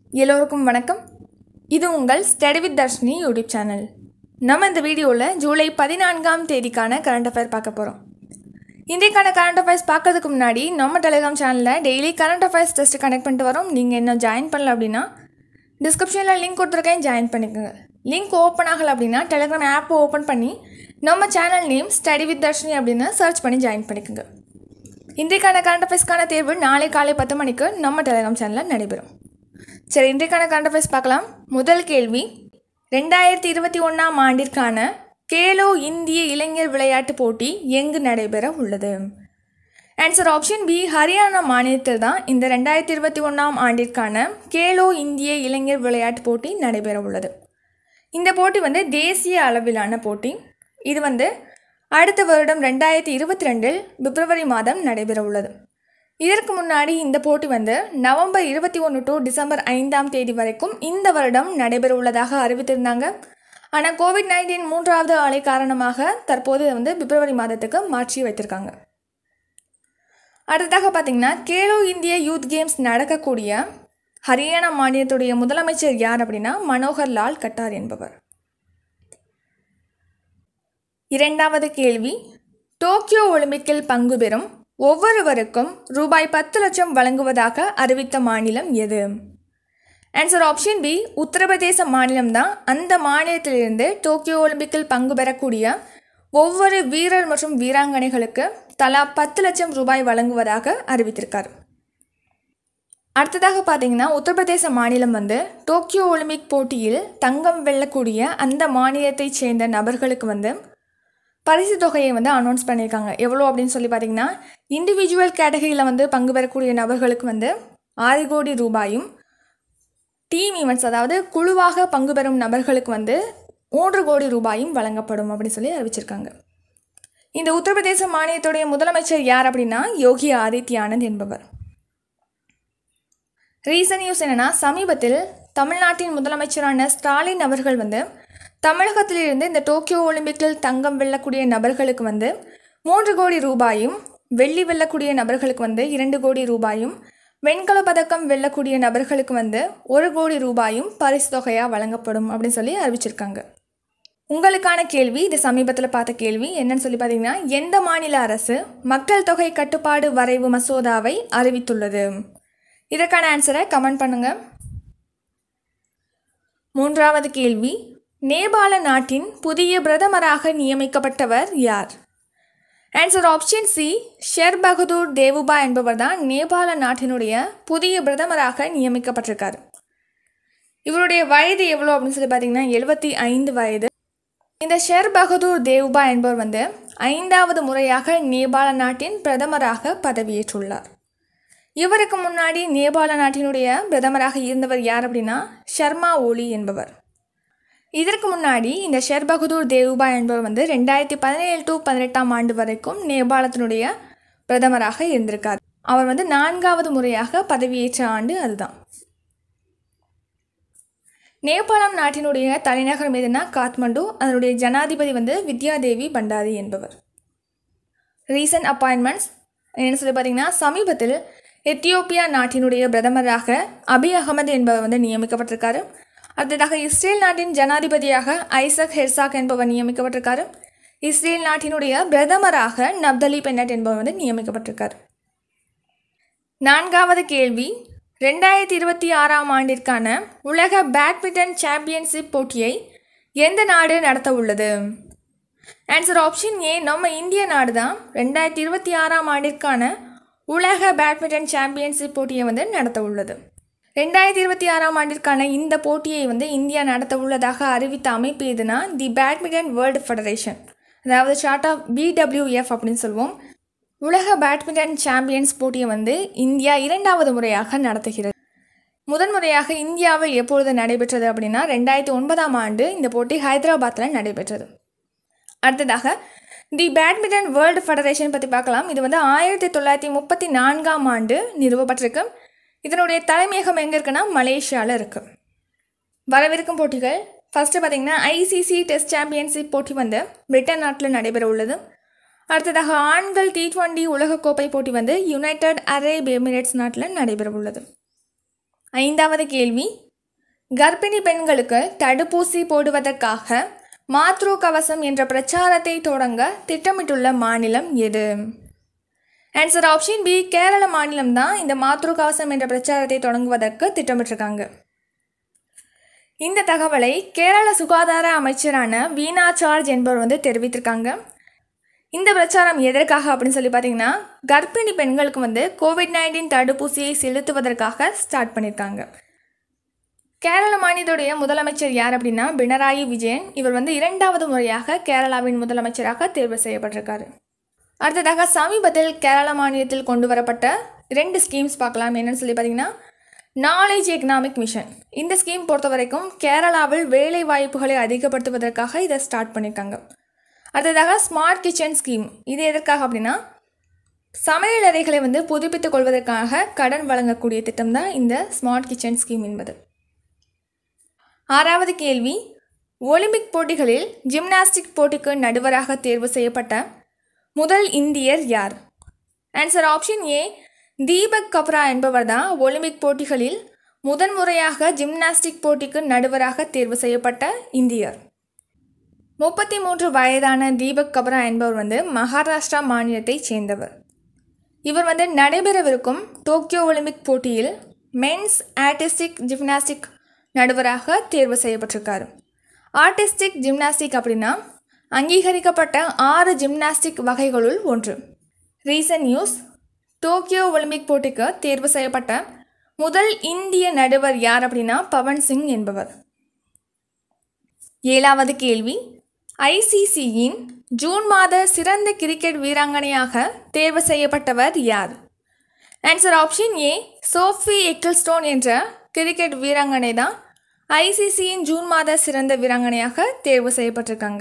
எல்லோருக்கும் வணக்கம் இது உங்கள் study with Dharshini YouTube channel நம்ம இந்த வீடியோவில் ஜூலை பதினான்காம் தேதிக்கான கரண்ட் அஃபேர் பார்க்க போகிறோம் இன்றைக்கான கரண்ட் அஃபேர்ஸ் பார்க்கறதுக்கு முன்னாடி நம்ம டெலிகிராம் சேனலில் daily current affairs test connect பண்ணிட்டு வரோம் நீங்கள் இன்னும் ஜாயின் பண்ணல அப்படின்னா டிஸ்கிரிப்ஷனில் லிங்க் கொடுத்துருக்கேன் ஜாயின் பண்ணிக்கோங்க லிங்க் ஓப்பன் ஆகலை அப்படின்னா டெலிகிராம் ஆப் ஓப்பன் பண்ணி நம்ம channel name study with Dharshini அப்படின்னு சர்ச் பண்ணி ஜாயின் பண்ணிக்கோங்க இன்றைக்கான கரண்ட் அஃபேர்ஸ்க்கான தேர்வு நாளை காலை பத்து மணிக்கு நம்ம டெலிகிராம் சேனலில் நடைபெறும் சரி இன்றைக்கான கரண்ட் அஃபேர்ஸ் பார்க்கலாம் முதல் கேள்வி ரெண்டாயிரத்தி இருபத்தி ஒன்றாம் ஆண்டிற்கான கேலோ இந்திய இளைஞர் விளையாட்டுப் போட்டி எங்கு நடைபெற உள்ளது ஆன்சர் ஆப்ஷன் பி ஹரியானா மாநிலத்தில் தான் இந்த ரெண்டாயிரத்தி இருபத்தி ஒன்றாம் ஆண்டிற்கான கேலோ இந்திய இளைஞர் விளையாட்டுப் போட்டி நடைபெற உள்ளது இந்த போட்டி வந்து தேசிய அளவிலான போட்டி இது வந்து அடுத்த வருடம் ரெண்டாயிரத்தி இருபத்தி ரெண்டில் பிப்ரவரி மாதம் நடைபெற உள்ளது இதற்கு முன்னாடி இந்த போட்டி வந்து நவம்பர் இருபத்தி ஒன்று டு டிசம்பர் ஐந்தாம் தேதி வரைக்கும் இந்த வருடம் நடைபெற உள்ளதாக அறிவித்திருந்தாங்க ஆனால் கோவிட் நைன்டீன் மூன்றாவது அலை காரணமாக தற்போது இதை வந்து பிப்ரவரி மாதத்துக்கு மாற்றி வைத்திருக்காங்க அடுத்ததாக பார்த்தீங்கன்னா கேலோ இந்திய யூத் கேம்ஸ் நடக்கக்கூடிய ஹரியானா மாநிலத்துடைய முதலமைச்சர் யார் அப்படின்னா மனோகர் லால் கட்டார் என்பவர் இரண்டாவது கேள்வி டோக்கியோ ஒலிம்பிக்கில் பங்கு பெறும் ஒவ்வொருவருக்கும் ரூபாய் பத்து லட்சம் வழங்குவதாக அறிவித்த மாநிலம் எது ஆன்சர் ஆப்ஷன் பி உத்தரப்பிரதேச மாநிலம்தான் அந்த மாநிலத்திலிருந்து டோக்கியோ ஒலிம்பிக்கில் பங்கு பெறக்கூடிய ஒவ்வொரு வீரர் மற்றும் வீராங்கனைகளுக்கு தலா பத்து லட்சம் ரூபாய் வழங்குவதாக அறிவித்திருக்கார் அடுத்ததாக பார்த்தீங்கன்னா உத்தரப்பிரதேச மாநிலம் வந்து டோக்கியோ ஒலிம்பிக் போட்டியில் தங்கம் வெல்லக்கூடிய அந்த மாநிலத்தைச் சேர்ந்த நபர்களுக்கு வந்து பரிசு தொகையை வந்து அனௌன்ஸ் பண்ணியிருக்காங்க எவ்வளோ அப்படின்னு சொல்லி பார்த்தீங்கன்னா இண்டிவிஜுவல் கேட்டகரியில் வந்து பங்கு பெறக்கூடிய நபர்களுக்கு வந்து ஆறு கோடி ரூபாயும் டீம் ஈவெண்ட்ஸ் அதாவது குழுவாக பங்கு பெறும் நபர்களுக்கு வந்து மூன்று கோடி ரூபாயும் வழங்கப்படும் அப்படின்னு சொல்லி அறிவிச்சிருக்காங்க இந்த உத்தரப்பிரதேச மாநிலத்துடைய முதலமைச்சர் யார் அப்படின்னா யோகி ஆதித்ய ஆனந்த் என்பவர் ரீசன் நியூஸ் என்னன்னா சமீபத்தில் தமிழ்நாட்டின் முதலமைச்சரான ஸ்டாலின் அவர்கள் வந்து தமிழகத்திலிருந்து இந்த டோக்கியோ ஒலிம்பிக்கில் தங்கம் வெல்லக்கூடிய நபர்களுக்கு வந்து மூன்று கோடி ரூபாயும் வெள்ளி வெல்லக்கூடிய நபர்களுக்கு வந்து இரண்டு கோடி ரூபாயும் வெண்கல பதக்கம் வெல்லக்கூடிய நபர்களுக்கு வந்து ஒரு கோடி ரூபாயும் பரிசு தொகையாக வழங்கப்படும் அப்படின்னு சொல்லி அறிவிச்சிருக்காங்க உங்களுக்கான கேள்வி இது சமீபத்தில் பார்த்த கேள்வி என்னன்னு சொல்லி பார்த்தீங்கன்னா எந்த மாநில அரசு மக்கள் தொகை கட்டுப்பாடு வரைவு மசோதாவை அறிவித்துள்ளது இதற்கான ஆன்சரை கமெண்ட் பண்ணுங்க மூன்றாவது கேள்வி நேபாள நாட்டின் புதிய பிரதமராக நியமிக்கப்பட்டவர் யார் answer option C Sher Bahadur Deuba என்பவர் தான் நேபாள நாட்டினுடைய புதிய பிரதமராக நியமிக்கப்பட்டிருக்கார் இவருடைய வயது எவ்வளோ அப்படின்னு சொல்லி பார்த்தீங்கன்னா எழுபத்தி ஐந்து வயது இந்த ஷெர் பகதூர் தேவுபா என்பவர் வந்து ஐந்தாவது முறையாக நேபாள நாட்டின் பிரதமராக பதவியேற்றுள்ளார் இவருக்கு முன்னாடி நேபாள நாட்டினுடைய பிரதமராக இருந்தவர் யார் அப்படின்னா ஷர்மா ஓலி என்பவர் இதற்கு முன்னாடி இந்த ஷெர் பகதூர் தேவுபா என்பவர் வந்து ரெண்டாயிரத்தி பதினேழு டு பதினெட்டாம் ஆண்டு வரைக்கும் நேபாளத்தினுடைய பிரதமராக இருந்திருக்கார் அவர் வந்து நான்காவது முறையாக பதவியேற்ற ஆண்டு அதுதான் நேபாளம் நாட்டினுடைய தலைநகரம் எதுனா காத்மண்டு அதனுடைய ஜனாதிபதி வந்து வித்யாதேவி பண்டாரி என்பவர் ரீசன்ட் அப்பாயின்மெண்ட்ஸ் என்ன சொல்லி பார்த்தீங்கன்னா சமீபத்தில் எத்தியோப்பியா நாட்டினுடைய பிரதமராக அபி அகமது என்பவர் வந்து நியமிக்கப்பட்டிருக்காரு அடுத்ததாக இஸ்ரேல் நாட்டின் ஜனாதிபதியாக ஐசக் ஹெர்சாக் என்பவர் நியமிக்கப்பட்டிருக்காரு இஸ்ரேல் நாட்டினுடைய பிரதமராக நப்தலி பென்னட் என்பவர் வந்து நியமிக்கப்பட்டிருக்கார் நான்காவது கேள்வி ரெண்டாயிரத்தி இருபத்தி ஆறாம் ஆண்டிற்கான உலக பேட்மிண்டன் சாம்பியன்ஷிப் போட்டியை எந்த நாடு நடத்த உள்ளது ஆன்சர் ஆப்ஷன் ஏ நம்ம இந்திய நாடு தான் ரெண்டாயிரத்தி இருபத்தி ஆறாம் ஆண்டிற்கான உலக பேட்மிண்டன் சாம்பியன்ஷிப் போட்டியை வந்து நடத்த உள்ளது ரெண்டாயிரத்தி இருபத்தி ஆறாம் ஆண்டிற்கான இந்த போட்டியை வந்து இந்தியா நடத்த உள்ளதாக அறிவித்த அமைப்பு எதுனா தி பேட்மிண்டன் வேர்ல்டு ஃபெடரேஷன் அதாவது ஷார்ட் ஆஃப் பிடபிள்யூஎஃப் அப்படின்னு சொல்லுவோம் உலக பேட்மிண்டன் சாம்பியன்ஸ் போட்டியை வந்து இந்தியா இரண்டாவது முறையாக நடத்துகிறது முதன்முறையாக இந்தியாவில் எப்பொழுது நடைபெற்றது அப்படின்னா ரெண்டாயிரத்தி ஒன்பதாம் ஆண்டு இந்த போட்டி ஹைதராபாத்தில் நடைபெற்றது அடுத்ததாக தி பேட்மிண்டன் வேர்ல்டு ஃபெடரேஷன் பற்றி பார்க்கலாம் இது வந்து ஆயிரத்தி தொள்ளாயிரத்தி முப்பத்தி நான்காம் ஆண்டு நிறுவப்பட்டிருக்கு இதனுடைய தலைமையகம் எங்கே இருக்குன்னா மலேசியாவில் இருக்குது வரவிருக்கும் போட்டிகள் ஃபஸ்ட்டு பார்த்திங்கன்னா ஐசிசி டெஸ்ட் சாம்பியன்ஷிப் போட்டி வந்து பிரிட்டன் நாட்டில் நடைபெற உள்ளது அடுத்ததாக ஆண்கள் டி டுவெண்டி உலகக்கோப்பை போட்டி வந்து யுனைடெட் அரேப் எமிரேட்ஸ் நாட்டில் நடைபெற உள்ளது ஐந்தாவது கேள்வி கர்ப்பிணி பெண்களுக்கு தடுப்பூசி போடுவதற்காக மாத்ரு கவசம் என்ற பிரச்சாரத்தை தொடங்க திட்டமிட்டுள்ள மாநிலம் எது ஆன்சர் ஆப்ஷன் பி கேரள மாநிலம் தான் இந்த மாத்ரு கவசம் என்ற பிரச்சாரத்தை தொடங்குவதற்கு திட்டமிட்டிருக்காங்க இந்த தகவலை கேரள சுகாதார அமைச்சரான வீணா சார்ஜ் என்பவர் வந்து தெரிவித்திருக்காங்க இந்த பிரச்சாரம் எதற்காக அப்படின்னு சொல்லி பார்த்தீங்கன்னா கர்ப்பிணி பெண்களுக்கு வந்து கோவிட் நைன்டீன் தடுப்பூசியை செலுத்துவதற்காக ஸ்டார்ட் பண்ணியிருக்காங்க கேரள மாநிலத்துடைய முதலமைச்சர் யார் அப்படின்னா பினராயி விஜயன் இவர் வந்து இரண்டாவது முறையாக கேரளாவின் முதலமைச்சராக தேர்வு செய்யப்பட்டிருக்காரு அடுத்ததாக சமீபத்தில் கேரள மாநிலத்தில் கொண்டு வரப்பட்ட ரெண்டு ஸ்கீம்ஸ் பார்க்கலாம் என்னன்னு சொல்லி பார்த்தீங்கன்னா நாலேஜ் எக்கனாமிக் மிஷன் இந்த ஸ்கீம் பொறுத்த வரைக்கும் கேரளாவில் வேலை வாய்ப்புகளை அதிகப்படுத்துவதற்காக இதை ஸ்டார்ட் பண்ணியிருக்காங்க அடுத்ததாக ஸ்மார்ட் கிச்சன் ஸ்கீம் இது எதற்காக அப்படின்னா சமையல் அறைகளை வந்து புதுப்பித்துக் கொள்வதற்காக கடன் வழங்கக்கூடிய திட்டம் தான் இந்த ஸ்மார்ட் கிச்சன் ஸ்கீம் என்பது ஆறாவது கேள்வி ஒலிம்பிக் போட்டிகளில் ஜிம்னாஸ்டிக் போட்டிக்கு நடுவராக தேர்வு செய்யப்பட்ட முதல் இந்தியர் யார் answer option A Deepak Kabra என்பவர் தான் ஒலிம்பிக் போட்டிகளில் முதன்முறையாக ஜிம்னாஸ்டிக் போட்டிக்கு நடுவராக தேர்வு செய்யப்பட்ட இந்தியர் முப்பத்தி மூன்று வயதான தீபக் கப்ரா என்பவர் வந்து மகாராஷ்டிரா மாநிலத்தைச் சேர்ந்தவர் இவர் வந்து நடைபெறவிருக்கும் டோக்கியோ ஒலிம்பிக் போட்டியில் மென்ஸ் ஆர்டிஸ்டிக் ஜிம்னாஸ்டிக் நடுவராக தேர்வு செய்யப்பட்டிருக்காரு ஆர்டிஸ்டிக் ஜிம்னாஸ்டிக் அப்படின்னா அங்கீகரிக்கப்பட்ட ஆறு ஜிம்னாஸ்டிக் வகைகளுள் ஒன்று ரீசன்ட் நியூஸ் டோக்கியோ ஒலிம்பிக் போட்டிக்கு தேர்வு செய்யப்பட்ட முதல் இந்திய நடுவர் யார் அப்படின்னா பவன் சிங் என்பவர் ஏழாவது கேள்வி ஐசிசியின் ஜூன் மாத சிறந்த கிரிக்கெட் வீராங்கனையாக தேர்வு செய்யப்பட்டவர் யார் answer option A Sophie Ecclestone என்ற கிரிக்கெட் வீராங்கனை தான் ஐசிசியின் ஜூன் மாத சிறந்த வீராங்கனையாக தேர்வு செய்யப்பட்டிருக்காங்க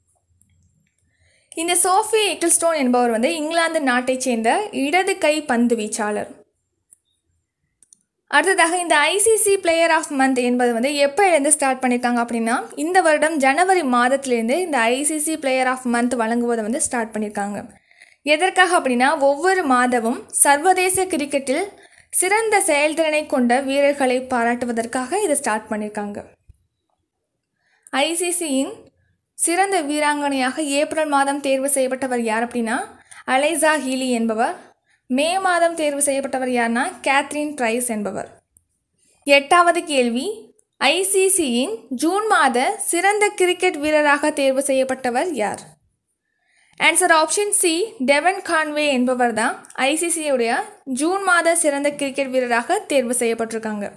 இந்த சோஃபி எக்கிள்ஸ்டோன் என்பவர் வந்து இங்கிலாந்து நாட்டைச் சேர்ந்த இடது கை பந்து வீச்சாளர் அடுத்ததாக இந்த ஐசிசி பிளேயர் ஆஃப் மந்த் என்பது வந்து எப்போலேருந்து ஸ்டார்ட் பண்ணியிருக்காங்க அப்படின்னா இந்த வருடம் ஜனவரி மாதத்துலேருந்து இந்த ஐசிசி பிளேயர் ஆஃப் மந்த் வழங்குவதை வந்து ஸ்டார்ட் பண்ணியிருக்காங்க எதற்காக அப்படின்னா ஒவ்வொரு மாதமும் சர்வதேச கிரிக்கெட்டில் சிறந்த செயல்திறனை கொண்ட வீரர்களை பாராட்டுவதற்காக இதை ஸ்டார்ட் பண்ணியிருக்காங்க ஐசிசியின் சிறந்த வீராங்கனையாக ஏப்ரல் மாதம் தேர்வு செய்யப்பட்டவர் யார் அப்படின்னா அலைசா ஹீலி என்பவர் மே மாதம் தேர்வு செய்யப்பட்டவர் யார்னா கேத்ரின் பிரைஸ் என்பவர் எட்டாவது கேள்வி ஐசிசியின் ஜூன் மாத சிறந்த கிரிக்கெட் வீரராக தேர்வு செய்யப்பட்டவர் யார் answer option C Devon Conway என்பவர் தான் ஐசிசியுடைய ஜூன் மாத சிறந்த கிரிக்கெட் வீரராக தேர்வு செய்யப்பட்டிருக்காங்க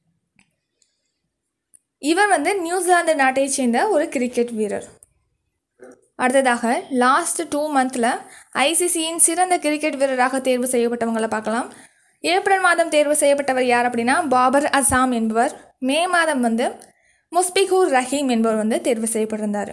இவர் வந்து நியூசிலாந்து நாட்டைச் சேர்ந்த ஒரு கிரிக்கெட் வீரர் அடுத்ததாக லாஸ்ட் டூ மந்தில் ஐசிசியின் சிறந்த கிரிக்கெட் வீரராக தேர்வு செய்யப்பட்டவங்களை பார்க்கலாம் ஏப்ரல் மாதம் தேர்வு செய்யப்பட்டவர் யார் அப்படின்னா பாபர் அசாம் என்பவர் மே மாதம் வந்து முஸ்பிகூர் ரஹீம் என்பவர் வந்து தேர்வு செய்யப்பட்டிருந்தார்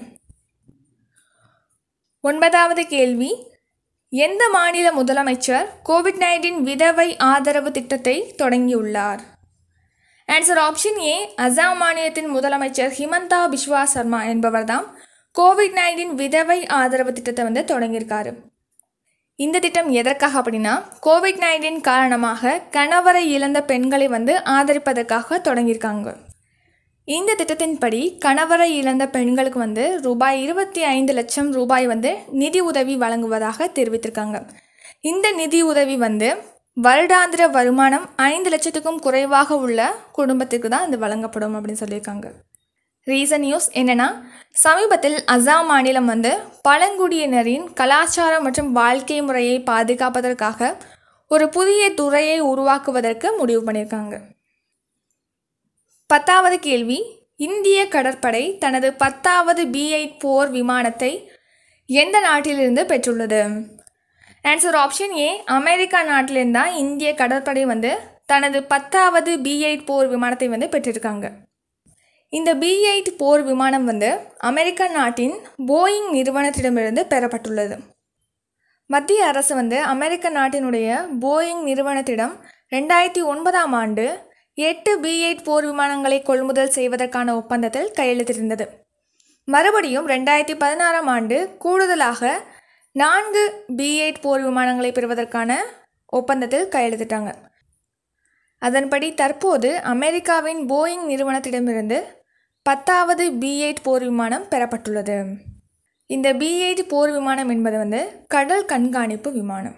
ஒன்பதாவது கேள்வி எந்த மாநில முதலமைச்சர் கோவிட் நைன்டீன் விதவை ஆதரவு திட்டத்தை தொடங்கியுள்ளார் ஆன்சர் ஆப்ஷன் ஏ அசாம் மாநிலத்தின் முதலமைச்சர் ஹிமந்தா பிஸ்வா சர்மா என்பவர் தான் கோவிட் நைன்டீன் விதவை ஆதரவு திட்டத்தை வந்து தொடங்கியிருக்காரு இந்த திட்டம் எதற்காக அப்படின்னா கோவிட் நைன்டீன் காரணமாக கணவரை இழந்த பெண்களை வந்து ஆதரிப்பதற்காக தொடங்கியிருக்காங்க இந்த திட்டத்தின்படி கணவரை இழந்த பெண்களுக்கு வந்து ரூபாய் இருபத்தி ஐந்து லட்சம் ரூபாய் வந்து நிதி உதவி வழங்குவதாக தெரிவித்திருக்காங்க இந்த நிதி உதவி வந்து வருடாந்திர வருமானம் ஐந்து லட்சத்துக்கும் குறைவாக உள்ள குடும்பத்திற்கு தான் இது வழங்கப்படும் அப்படின்னு சொல்லியிருக்காங்க ரீசன் நியூஸ் என்னென்னா சமீபத்தில் அசாம் மாநிலம் வந்து பழங்குடியினரின் கலாச்சாரம் மற்றும் வாழ்க்கை முறையை பாதுகாப்பதற்காக ஒரு புதிய துறையை உருவாக்குவதற்கு முடிவு பண்ணியிருக்காங்க பத்தாவது கேள்வி இந்திய கடற்படை தனது பத்தாவது பி எயிட் போர் விமானத்தை எந்த நாட்டிலிருந்து பெற்றுள்ளது ஆன்சர் ஆப்ஷன் ஏ அமெரிக்கா நாட்டிலிருந்து தான் இந்திய கடற்படை வந்து தனது பத்தாவது பி எயிட் போர் விமானத்தை வந்து பெற்றிருக்காங்க இந்த பி எயிட் போர் விமானம் வந்து அமெரிக்க நாட்டின் போயிங் நிறுவனத்திடமிருந்து பெறப்பட்டுள்ளது மத்திய அரசு வந்து அமெரிக்க நாட்டினுடைய போயிங் நிறுவனத்திடம் ரெண்டாயிரத்தி ஒன்பதாம் ஆண்டு எட்டு பி எயிட் போர் விமானங்களை கொள்முதல் செய்வதற்கான ஒப்பந்தத்தில் கையெழுத்திருந்தது மறுபடியும் ரெண்டாயிரத்தி பதினாறாம் ஆண்டு கூடுதலாக நான்கு பி எயிட் போர் விமானங்களை பெறுவதற்கான ஒப்பந்தத்தில் கையெழுத்திட்டாங்க அதன்படி தற்போது அமெரிக்காவின் போயிங் நிறுவனத்திடமிருந்து பத்தாவது பி எயிட் போர் விமானம் பெறப்பட்டுள்ளது இந்த பி எயிட் போர் விமானம் என்பது வந்து கடல் கண்காணிப்பு விமானம்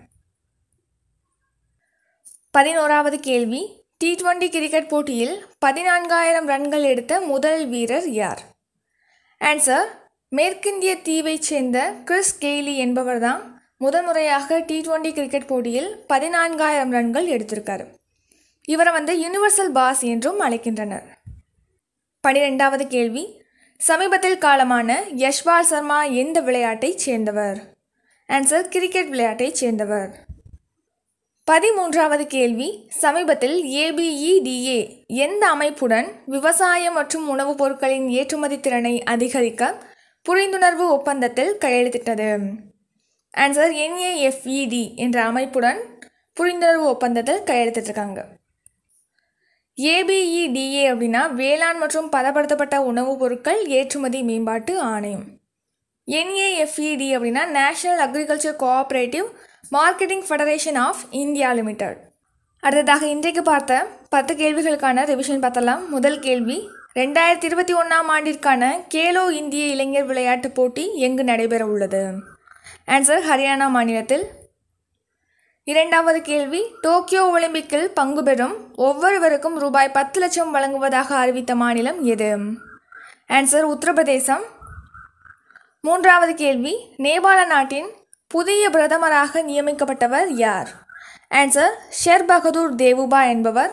பதினோராவது கேள்வி டி டுவெண்டி கிரிக்கெட் போட்டியில் பதினான்காயிரம் ரன்கள் எடுத்த முதல் வீரர் யார் ஆன்சர் மேற்கிந்திய தீவைச் சேர்ந்த கிறிஸ் கெய்லி என்பவர்தான் முதல் முறையாக டி டுவெண்டி கிரிக்கெட் போட்டியில் பதினான்காயிரம் ரன்கள் எடுத்திருக்காரு இவரை வந்து யுனிவர்சல் பாஸ் என்றும் அழைக்கின்றனர் பனிரெண்டாவது கேள்வி சமீபத்தில் காலமான யஷ்பால் சர்மா எந்த விளையாட்டைச் சேர்ந்தவர் ஆன்சர் கிரிக்கெட் விளையாட்டைச் சேர்ந்தவர் பதிமூன்றாவது கேள்வி சமீபத்தில் ஏபிஇடிஏ எந்த அமைப்புடன் விவசாயம் மற்றும் உணவுப் பொருட்களின் ஏற்றுமதி திறனை அதிகரிக்க புரிந்துணர்வு ஒப்பந்தத்தில் கையெழுத்திட்டது ஆன்சர் என்ஏஎஃப்இடி என்ற அமைப்புடன் புரிந்துணர்வு ஒப்பந்தத்தில் கையெழுத்திட்டிருக்காங்க ஏபிஇடிஏ அப்படின்னா வேளாண் மற்றும் பதப்படுத்தப்பட்ட உணவுப் பொருட்கள் ஏற்றுமதி மேம்பாட்டு ஆணையம் என்ஏஎஃப்இடி அப்படின்னா national agriculture cooperative marketing federation of India limited அடுத்ததாக இன்றைக்கு பார்த்த பத்து கேள்விகளுக்கான ரிவிஷன் பார்த்தலாம் முதல் கேள்வி ரெண்டாயிரத்தி இருபத்தி ஒன்றாம் ஆண்டிற்கான கேலோ இந்திய இளைஞர் விளையாட்டுப் போட்டி எங்கு நடைபெற உள்ளது ஆன்சர் ஹரியானா மாநிலத்தில் இரண்டாவது கேள்வி டோக்கியோ ஒலிம்பிக்கில் பங்கு பெறும் ஒவ்வொருவருக்கும் ரூபாய் பத்து லட்சம் வழங்குவதாக அறிவித்த மாநிலம் எது ஆன்சர் உத்தரப்பிரதேசம் மூன்றாவது கேள்வி நேபாள நாட்டின் புதிய பிரதமராக நியமிக்கப்பட்டவர் யார் ஆன்சர் ஷெர் பகதூர் தேவுபா என்பவர்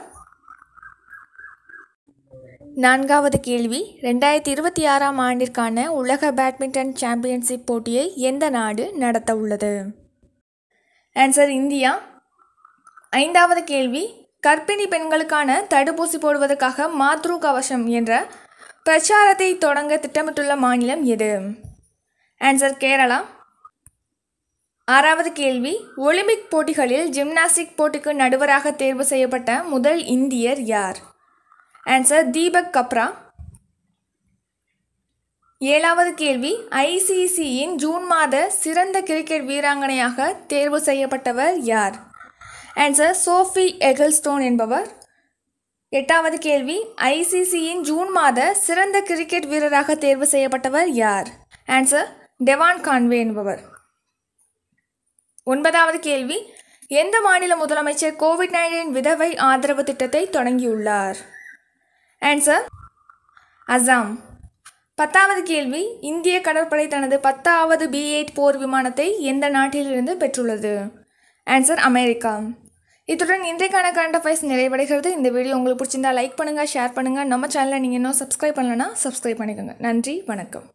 நான்காவது கேள்வி ரெண்டாயிரத்தி இருபத்தி ஆறாம் ஆண்டிற்கான உலக பேட்மிண்டன் சாம்பியன்ஷிப் போட்டியை எந்த நாடு நடத்த உள்ளது ஆன்சர் இந்தியா ஐந்தாவது கேள்வி கர்ப்பிணி பெண்களுக்கான தடுப்பூசி போடுவதற்காக மாத்ரு கவசம் என்ற பிரச்சாரத்தை தொடங்க திட்டமிட்டுள்ள மாநிலம் எது ஆன்சர் கேரளா ஆறாவது கேள்வி ஒலிம்பிக் போட்டிகளில் ஜிம்னாஸ்டிக் போட்டிக்கு நடுவராக தேர்வு செய்யப்பட்ட முதல் இந்தியர் யார் ஆன்சர் தீபக் கப்ரா ஏழாவது கேள்வி ஐசிசியின் ஜூன் மாத சிறந்த கிரிக்கெட் வீராங்கனையாக தேர்வு செய்யப்பட்டவர் யார் ஆன்சர் சோஃபி எகல்ஸ்டோன் என்பவர் எட்டாவது கேள்வி ஐசிசியின் ஜூன் மாத சிறந்த கிரிக்கெட் வீரராக தேர்வு செய்யப்பட்டவர் யார் ஆன்சர் டெவான் கான்வே என்பவர் ஒன்பதாவது கேள்வி எந்த மாநில முதலமைச்சர் கோவிட் நைன்டீன் விதவை ஆதரவு திட்டத்தை தொடங்கியுள்ளார் ஆன்சர் அசாம் பத்தாவது கேள்வி இந்திய கடற்படை தனது பத்தாவது பி எயிட் போர் விமானத்தை எந்த நாட்டிலிருந்து பெற்றுள்ளது ஆன்சர் அமெரிக்கா இத்துடன் இன்றைக்கான கரண்ட் அஃபேர்ஸ் நிறைவடைகிறது இந்த வீடியோ உங்களுக்கு பிடிச்சிருந்தா லைக் பண்ணுங்கள் ஷேர் பண்ணுங்கள் நம்ம சேனலை நீங்கள் இன்னும் சப்ஸ்கிரைப் பண்ணலன்னா சப்ஸ்கிரைப் பண்ணிக்கோங்க நன்றி வணக்கம்